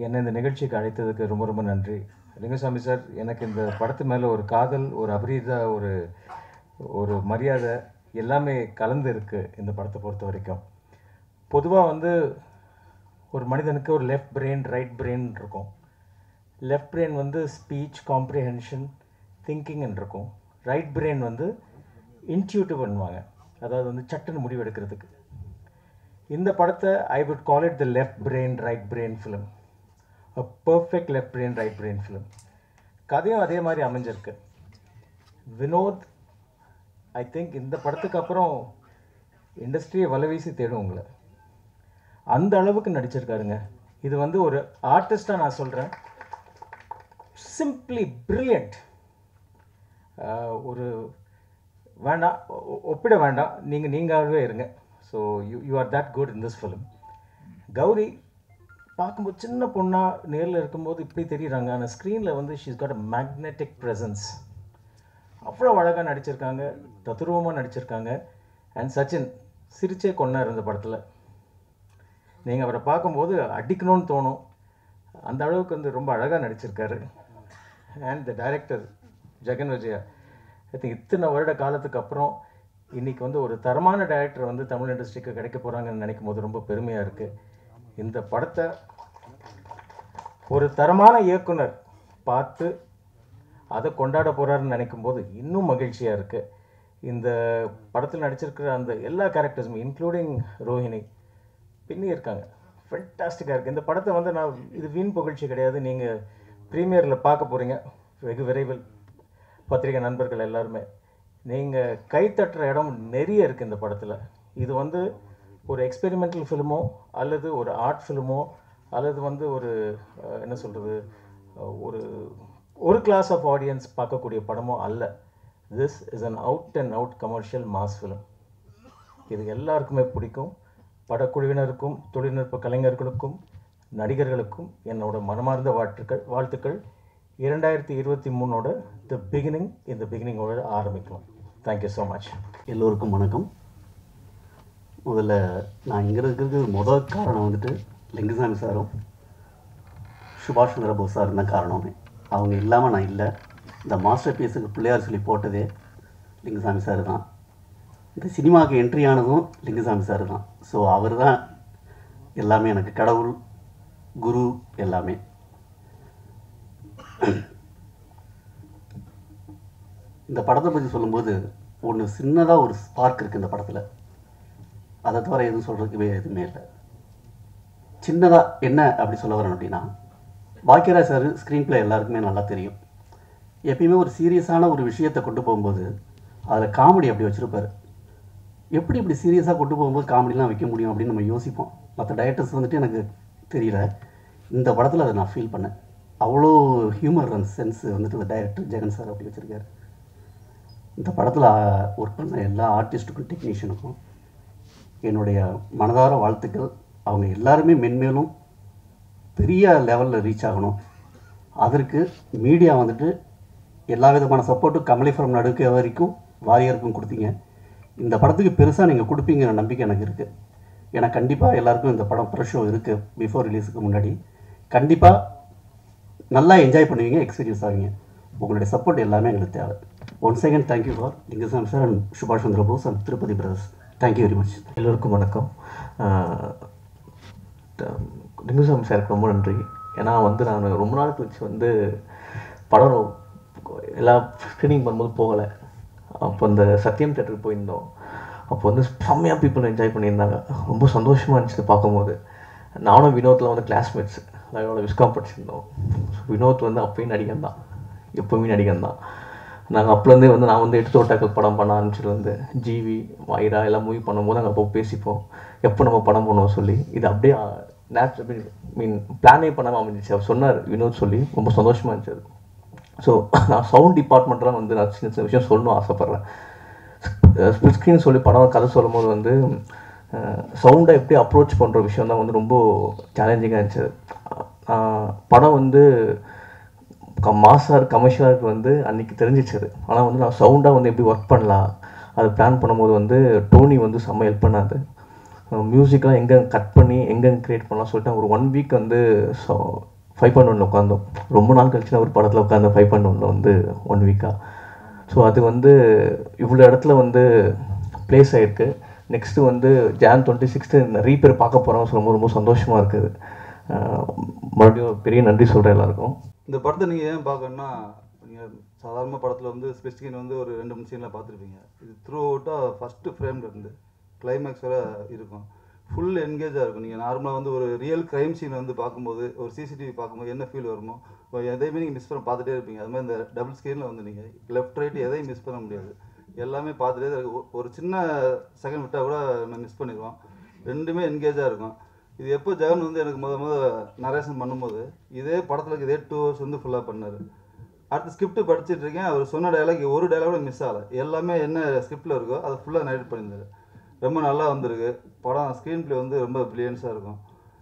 என்னை இந்த நிகழ்ச்சிக்கு அழைத்ததுக்கு ரொம்ப ரொம்ப நன்றி லிங்கசாமி சார் எனக்கு இந்த படத்து மேலே ஒரு காதல் ஒரு அபரீத ஒரு ஒரு மரியாதை எல்லாமே கலந்து இருக்கு இந்த படத்தை பொறுத்த வரைக்கும் பொதுவாக வந்து ஒரு மனிதனுக்கு ஒரு லெஃப்ட் பிரெயின் ரைட் பிரெயின் இருக்கும் லெஃப்ட் பிரெயின் வந்து ஸ்பீச் காம்ப்ரிஹென்ஷன் திங்கிங் இருக்கும் ரைட் பிரெயின் வந்து இன்ட்யூட்டிவ் பண்ணுவாங்க அதாவது வந்து சட்டுன்னு முடிவெடுக்கிறதுக்கு இந்த படத்தை I would call it the left brain right brain film a perfect left brain right brain film கதையும் அதே மாதிரி அமைஞ்சிருக்கு வினோத் ஐ திங்க் இந்த படத்துக்கு அப்புறம் இண்டஸ்ட்ரியை வலவீசி தேடும் உங்களை அந்த அளவுக்கு நடிச்சிருக்காருங்க இது வந்து ஒரு ஆர்டிஸ்டாக நான் சொல்கிறேன் சிம்பிளி பிரில்லியண்ட் ஒரு வேண்டாம் ஒ- ஒப்பிட வேண்டாம் நீங்கள் நீங்களாகவே இருங்க so you you are that good in this film Gauri பார்க்கும்போது சின்ன பொண்ணாக நேரில் இருக்கும்போது இப்படி தெரியுறாங்க ஆனால் ஸ்க்ரீனில் வந்து she's got a magnetic presence அவ்வளோ அழகாக நடிச்சிருக்காங்க தத்துருவமாக நடிச்சிருக்காங்க அண்ட் சச்சின் சிரிச்சே கொண்டார் இந்த படத்தில் நீங்கள் அவரை பார்க்கும்போது அடிக்கணும்னு தோணும் அந்த அளவுக்கு வந்து ரொம்ப அழகாக நடிச்சிருக்காரு and the director Jegan Vijaya I think இத்தனை வருட காலத்துக்கு அப்புறம் இன்னைக்கு வந்து ஒரு தரமான டைரக்டர் வந்து தமிழ் இண்டஸ்ட்ரிக்கு கிடைக்க போகிறாங்கன்னு நினைக்கும் போது ரொம்ப பெருமையாக இருக்குது இந்த படத்தை ஒரு தரமான இயக்குனர் பார்த்து அதை கொண்டாட போகிறாருன்னு நினைக்கும் போது இன்னும் மகிழ்ச்சியாக இருக்குது இந்த படத்தில் நடிச்சிருக்கிற அந்த எல்லா கேரக்டர்ஸுமே இன்க்ளூடிங் ரோஹிணி பின்னி இருக்காங்க ஃபென்டாஸ்டிக்காக இருக்குது இந்த படத்தை வந்து நான் இது வீண் புகழ்ச்சி கிடையாது நீங்கள் ப்ரீமியரில் பார்க்க போகிறீங்க வெகு விரைவில் பத்திரிகை நண்பர்கள் எல்லாருமே நீங்கள் கைத்தட்டுற இடம் நிறைய இருக்குது இந்த படத்தில் இது வந்து ஒரு எக்ஸ்பெரிமெண்டல் ஃபிலிமோ அல்லது ஒரு ஆர்ட் ஃபிலிமோ அல்லது வந்து ஒரு அஹ், என்ன சொல்கிறது ஒரு ஒரு கிளாஸ் ஆஃப் ஆடியன்ஸ் பார்க்கக்கூடிய படமோ அல்ல this is an out and out commercial mass film இது எல்லாருக்குமே பிடிக்கும் படக்குழுவினருக்கும் தொழில்நுட்ப கலைஞர்களுக்கும் நடிகர்களுக்கும் என்னோட மனமார்ந்த வாழ்த்துக்கள் வாழ்த்துக்கள் இரண்டாயிரத்தி இருபத்தி மூணோட த பிகினிங் இந்த பிகினிங்கோட ஆரம்பிக்கலாம் தேங்க்யூ ஸோ மச் எல்லோருக்கும் வணக்கம் முதல்ல நான் இங்கே இருக்கிறதுக்கு முதல் காரணம் வந்துட்டு லிங்குசாமி சாரும் சுபாஷ் சந்திர போஸ் சாரும் தான் காரணமே அவங்க இல்லாமல் நான் இல்லை இந்த மாஸ்டர் பீஸுக்கு பிள்ளையார் சொல்லி போட்டதே லிங்குசாமி சார் தான் இந்த சினிமாவுக்கு என்ட்ரி ஆனதும் லிங்குசாமி சார் தான் ஸோ அவர் தான் எல்லாமே எனக்கு கடவுள் குரு எல்லாமே இந்த படத்தை பற்றி சொல்லும்போது ஒன்று சின்னதாக ஒரு ஸ்பார்க் இருக்குது இந்த படத்தில் அதை தவிர எதுவும் சொல்கிறதுக்கு எதுவுமே இல்லை சின்னதாக என்ன அப்படி சொல்ல வரேன் அப்படின்னா பாக்கியராஜ் சார் ஸ்க்ரீன் ப்ளே எல்லாருக்குமே நல்லா தெரியும் எப்பயுமே ஒரு சீரியஸான ஒரு விஷயத்தை கொண்டு போகும்போது அதில் காமெடி அப்படி வச்சுருப்பாரு எப்படி இப்படி சீரியஸாக கொண்டு போகும்போது காமெடிலாம் வைக்க முடியும் அப்படின்னு நம்ம யோசிப்போம் மற்ற டைரக்டர்ஸ் வந்துட்டு எனக்கு தெரியல இந்த படத்தில் அதை நான் ஃபீல் பண்ணேன் அவ்வளோ ஹியூமர் அண்ட் சென்ஸ் வந்துட்டு இந்த டைரக்டர் ஜெகன் சார் அப்படி வச்சுருக்காரு இந்த படத்தில் ஒர்க் பண்ண எல்லா ஆர்டிஸ்ட்டுக்கும் டெக்னீஷியனுக்கும் என்னுடைய மனதார வாழ்த்துக்கள் அவங்க எல்லாருமே மென்மேலும் பெரிய லெவலில் ரீச் ஆகணும் அதற்கு மீடியா வந்துட்டு எல்லா விதமான சப்போர்ட்டும் கமலிஃபரம் நடுக்க வரைக்கும் வாரியருக்கும் கொடுத்தீங்க இந்த படத்துக்கு பெருசாக நீங்கள் கொடுப்பீங்கிற நம்பிக்கை எனக்கு இருக்குது ஏன்னா கண்டிப்பாக எல்லாருக்கும் இந்த படம் ப்ரெஷ் ஷோ இருக்குது பிஃபோர் ரிலீஸுக்கு முன்னாடி கண்டிப்பாக நல்லா என்ஜாய் பண்ணுவீங்க எக்ஸ்பீரியன்ஸ் ஆவீங்க உங்களுடைய சப்போர்ட் எல்லாமே எங்களுக்கு தேவை one second thank you for Lingusamy sir and சுபாஷ் Chandra Bose and Tirupati brothers thank you very much எல்லோருக்கும் வணக்கம் லிங்குசாமி சாருக்கு ரொம்ப நன்றி ஏன்னா வந்து நான் ரொம்ப நாள் கழிச்சு வந்து படம் எல்லா ஸ்க்ரீனிங் பண்ணும்போது போகலை அப்போ அந்த சத்யம் தேட்டருக்கு போயிருந்தோம் அப்போ வந்து செம்மையாக பீப்புள் என்ஜாய் பண்ணியிருந்தாங்க ரொம்ப சந்தோஷமாக இருந்துச்சு இதை பார்க்கும்போது நானும் வினோத்தில் வந்து கிளாஸ்மேட்ஸ் அதோட விஸ்காம் படிச்சிருந்தோம் வினோத் வந்து அப்பயும் நடிகன் தான் எப்போவுமே நடிகன் தான் நாங்கள் அப்போலேருந்தே வந்து நான் வந்து எடுத்து ஓட்டாக்கள் படம் பண்ண ஆரம்பிச்சது வந்து ஜிவி வைரா எல்லாம் மூவி பண்ணும்போது நாங்கள் அப்போ பேசிப்போம் எப்போ நம்ம படம் பண்ணுவோம் சொல்லி இது அப்படியே நேச்சுரல் மீன் பிளானே பண்ணாமல் அமைஞ்சிச்சு அவர் சொன்னார் வினோத் சொல்லி ரொம்ப சந்தோஷமாக இருந்துச்சு அது ஸோ நான் சவுண்ட் டிபார்ட்மெண்ட்லாம் வந்து நான் சின்ன சின்ன விஷயம் சொல்லணும் ஆசைப்பட்றேன் ஸ்பிளிட் ஸ்க்ரீன் சொல்லி படம் கதை சொல்லும் போது வந்து சவுண்டை எப்படி அப்ரோச் பண்ணுற விஷயம் தான் வந்து ரொம்ப சேலஞ்சிங்காக இருந்துச்சு அஹ் படம் வந்து க மாசார் கமர்ஷியலாக வந்து அன்றைக்கி தெரிஞ்சிச்சு அது ஆனால் வந்து நான் சவுண்டாக வந்து எப்படி ஒர்க் பண்ணலாம் அது பிளான் பண்ணும்போது வந்து டோனி வந்து செம்ம ஹெல்ப் பண்ணாது மியூசிக்லாம் எங்கே கட் பண்ணி எங்கே க்ரியேட் பண்ணலாம் சொல்லிட்டு ஒரு ஒன் வீக் வந்து ஸோ ஃபைவ் பாயிண்ட் ஒன்ல உட்காந்தோம் ரொம்ப நாள் கழிச்சு நான் ஒரு படத்தில் உட்காந்த ஃபைவ் பாயிண்ட் ஒன்ல வந்து ஒன் வீக்காக ஸோ அது வந்து இவ்வளோ இடத்துல வந்து ப்ளேஸ் ஆகிருக்கு நெக்ஸ்ட்டு வந்து ஜான் டுவெண்ட்டி சிக்ஸ்த்து நிறைய பேர் பார்க்க போகிறோம் ரொம்ப ரொம்ப சந்தோஷமாக இருக்குது அஹ் மறுபடியும் பெரிய நன்றி சொல்கிறேன் எல்லாருக்கும் இந்த படத்தை நீங்கள் ஏன் பார்க்கணுன்னா நீங்கள் சாதாரண படத்தில் வந்து ஸ்பெசிஃபிக் வந்து ஒரு ரெண்டு மூணு சீனில் பார்த்துருப்பீங்க இது த்ரூ அவுட்டாக ஃபஸ்ட்டு ஃப்ரேம்ல இருந்து கிளைமேக்ஸ் வரை இருக்கும் ஃபுல் என்கேஜாக இருக்கும் நீங்கள் நார்மலாக வந்து ஒரு ரியல் க்ரைம் சீன் வந்து பார்க்கும்போது ஒரு சிசிடிவி பார்க்கும்போது என்ன ஃபீல் வருமோ இப்போ எதையுமே நீங்கள் மிஸ் பண்ண பார்த்துட்டே இருப்பீங்க அது மாதிரி இந்த டபுள் ஸ்க்ரீனில் வந்து நீங்கள் லெஃப்ட் ரைட் எதையும் மிஸ் பண்ண முடியாது எல்லாமே பார்த்துட்டே தான் இருக்கு. ஒ- ஒரு சின்ன செகண்ட் விட்டால் கூட நம்ம மிஸ் பண்ணிடுவோம் ரெண்டுமே என்கேஜாக இருக்கும் இது எப்போ ஜெகன் வந்து எனக்கு முத முத நரேஷன் பண்ணும்போது இதே படத்தில் இதே டூ ஹவர்ஸ் வந்து ஃபுல்லாக பண்ணார் அடுத்து ஸ்கிரிப்ட் படிச்சிட்டு இருக்கேன் அவர் சொன்ன டயலாக் ஒரு டயலாக் கூட மிஸ் ஆகலை எல்லாமே என்ன ஸ்கிரிப்டில் இருக்கோ அதை ஃபுல்லாக நைட் பண்ணியிருந்தாரு ரொம்ப நல்லா வந்திருக்கு படம் ஸ்க்ரீன் ப்ளே வந்து ரொம்ப பிரில்லியன்ஸாக இருக்கும்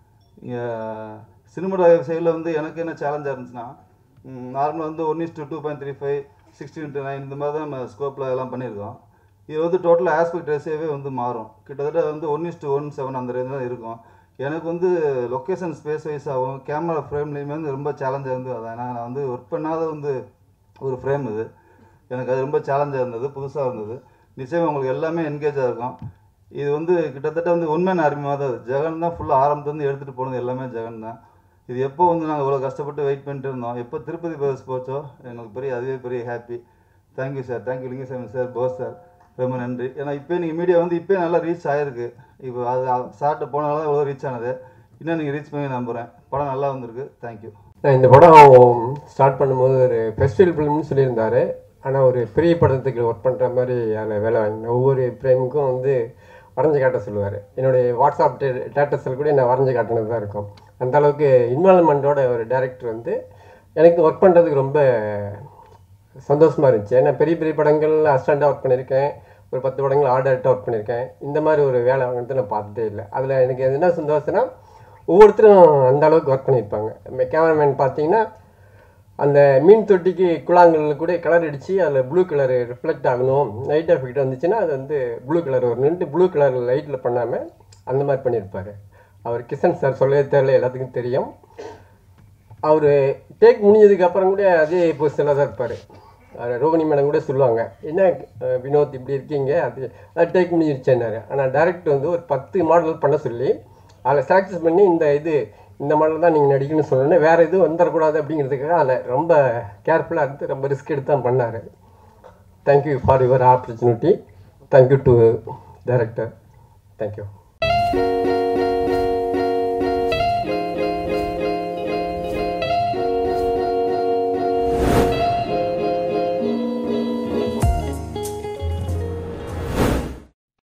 சினிமாட்டோகிராஃபி சைடில் வந்து எனக்கு என்ன சேலஞ்சாக இருந்துச்சுன்னா நார்மலாக வந்து one is to two point three five sixteen to nine இந்த மாதிரி தான் நம்ம ஸ்கோப்பில் எல்லாம் பண்ணியிருக்கோம் இது வந்து டோட்டல் ஆஸ்பெக்ட் ரேஷியோவே வந்து மாறும் கிட்டத்தட்ட வந்து ஒன் இஸ் ஒன் செவன் அந்த ரேஞ்ச் தான் இருக்கும் எனக்கு வந்து லொக்கேஷன் ஸ்பேஸ் வைஸ் ஆகும் கேமரா ஃப்ரேம்லேயுமே வந்து ரொம்ப சேலஞ்சாக இருந்து அதான் ஏன்னா நான் வந்து ஒர்க் பண்ணாத வந்து ஒரு ஃப்ரேம் இது எனக்கு அது ரொம்ப சேலஞ்சாக இருந்தது புதுசாக இருந்தது நிச்சயம் உங்களுக்கு எல்லாமே என்கேஜாக இருக்கும் இது வந்து கிட்டத்தட்ட வந்து உண்மையான அறிமுகமாக தான் இது. ஜெகன் தான் ஃபுல்லாக ஆரம்பத்துலேருந்து எடுத்துகிட்டு போனது எல்லாமே ஜெகன் தான் இது எப்போ வந்து நாங்கள் இவ்வளோ கஷ்டப்பட்டு வெயிட் பண்ணிட்டு இருந்தோம் எப்போ திருப்பதி பஸ் போச்சோ எங்களுக்கு பெரிய அதுவே பெரிய happy thank you sir thank you Lingusamy sir Bose sir ரொம்ப நன்றி ஏன்னா இப்போ நீங்கள் மீடியா வந்து இப்போ நல்லா ரீச் ஆகிருக்கு இப்போ அது சார்ட்ட போனால தான் இவ்வளோ ரீச் ஆனது இன்னும் நீங்கள் ரீச் பண்ணி நம்புகிறேன் படம் நல்லா வந்திருக்கு தேங்க்யூ நான் இந்த படம் ஸ்டார்ட் பண்ணும்போது ஒரு ஃபெஸ்டிவல் ஃபிலிம்னு சொல்லியிருந்தாரு ஆனால் ஒரு பெரிய படத்துக்கு ஒர்க் பண்ணுற மாதிரி அதில் வேலை வாங்கினேன் ஒவ்வொரு ஃப்ரேமுக்கும் வந்து வரைஞ்சு காட்ட சொல்லுவார் என்னுடைய வாட்ஸ்அப் டேட்டஸில் கூட நான் வரைஞ்சு காட்டினது தான் இருக்கும் அந்த அளவுக்கு இன்வால்மெண்ட்டோட ஒரு டேரக்டர் வந்து எனக்கு ஒர்க் பண்ணுறதுக்கு ரொம்ப சந்தோஷமாக இருந்துச்சு ஏன்னா பெரிய பெரிய படங்கள் அசிஸ்டண்ட்டாக ஒர்க் பண்ணியிருக்கேன் ஒரு பத்து படங்கள் ஆர்டர்ட்டாக ஒர்க் பண்ணியிருக்கேன் இந்த மாதிரி ஒரு வேலை வாங்கினது நான் பார்த்ததே இல்லை அதில் எனக்கு என்ன சந்தோஷம்னா ஒவ்வொருத்தரும் அந்த அளவுக்கு ஒர்க் பண்ணியிருப்பாங்க கேமராமேன் பார்த்தீங்கன்னா அந்த மீன் தொட்டிக்கு குழாங்கல்ல கூட கலர் அடித்து அதில் ப்ளூ கலர் ரிஃப்ளெக்ட் ஆகணும் லைட் எஃபெக்ட் வந்துச்சுன்னா அது வந்து ப்ளூ கலர் வரணுன்ட்டு ப்ளூ கலர் லைட்டில் பண்ணாமல் அந்த மாதிரி பண்ணியிருப்பார் அவர் கிஷன் சார் சொல்லவே தெரியல எல்லாத்துக்கும் தெரியும் அவர் டேக் முடிஞ்சதுக்கு அப்புறம் கூட அதே பொசிஷனில் தான் இருப்பார் ரோகிணி மேடம் கூட சொல்லுவாங்க என்ன அஹ், வினோத் இப்படி இருக்கீங்க அது அது டேக் முடிஞ்சிருச்சேன்னாரு ஆனால் டேரக்டர் வந்து ஒரு பத்து மாடல் பண்ண சொல்லி அதில் செலக்ட் பண்ணி இந்த இது இந்த மாடல் தான் நீங்கள் நடிக்கணும்னு சொன்னோன்னே வேறு எதுவும் வந்துடக்கூடாது அப்படிங்கிறதுக்காக அதில் ரொம்ப கேர்ஃபுல்லாக இருந்து ரொம்ப ரிஸ்க் எடுத்து தான் பண்ணார் thank you for your opportunity thank you to director thank you